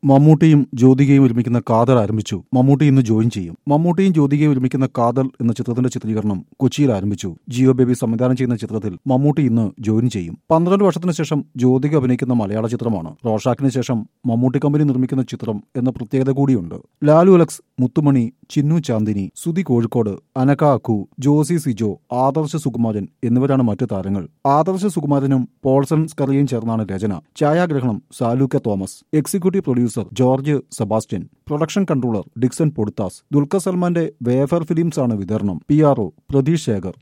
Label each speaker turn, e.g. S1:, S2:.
S1: മമ്മൂട്ടിയും ജ്യോതികയും ഒരുമിക്കുന്ന കാതൽ ആരംഭിച്ചു മമ്മൂട്ടി ഇന്ന് ജോയിൻ ചെയ്യും മമ്മൂട്ടിയും ജ്യോതികയും ഒരുമിക്കുന്ന കാതൽ എന്ന ചിത്രത്തിന്റെ ചിത്രീകരണം കൊച്ചിയിൽ ആരംഭിച്ചു ജിയോ ബേബി സംവിധാനം ചെയ്യുന്ന ചിത്രത്തിൽ മമ്മൂട്ടി ഇന്ന് ജോയിൻ ചെയ്യും പന്ത്രണ്ട് വർഷത്തിന് ശേഷം ജ്യോതിക അഭിനയിക്കുന്ന മലയാള ചിത്രമാണ് റോഷാക്കിന് ശേഷം മമ്മൂട്ടി കമ്പനി നിർമ്മിക്കുന്ന ചിത്രം എന്ന പ്രത്യേകത കൂടിയുണ്ട് ലാലു അലക്സ് മുത്തുമണി ചിന്നു ചാന്ദിനി സുധി കോഴിക്കോട് അനക അക്കു ജോസി സിജോ ആദർശ സുകുമാരൻ എന്നിവരാണ് മറ്റു താരങ്ങൾ ആദർശ സുകുമാരനും പോൾസൺ സ്കറിയയും ചേർന്നാണ് രചന ഛായാഗ്രഹണം സാലൂക്ക Thomas executive producer George Sebastian production controller Dixon Poduthas Dulquer സൽമാന്റെ വേഫർ ഫിലിംസ് ആണ് വിതരണം P R O Pratheesh Shekhar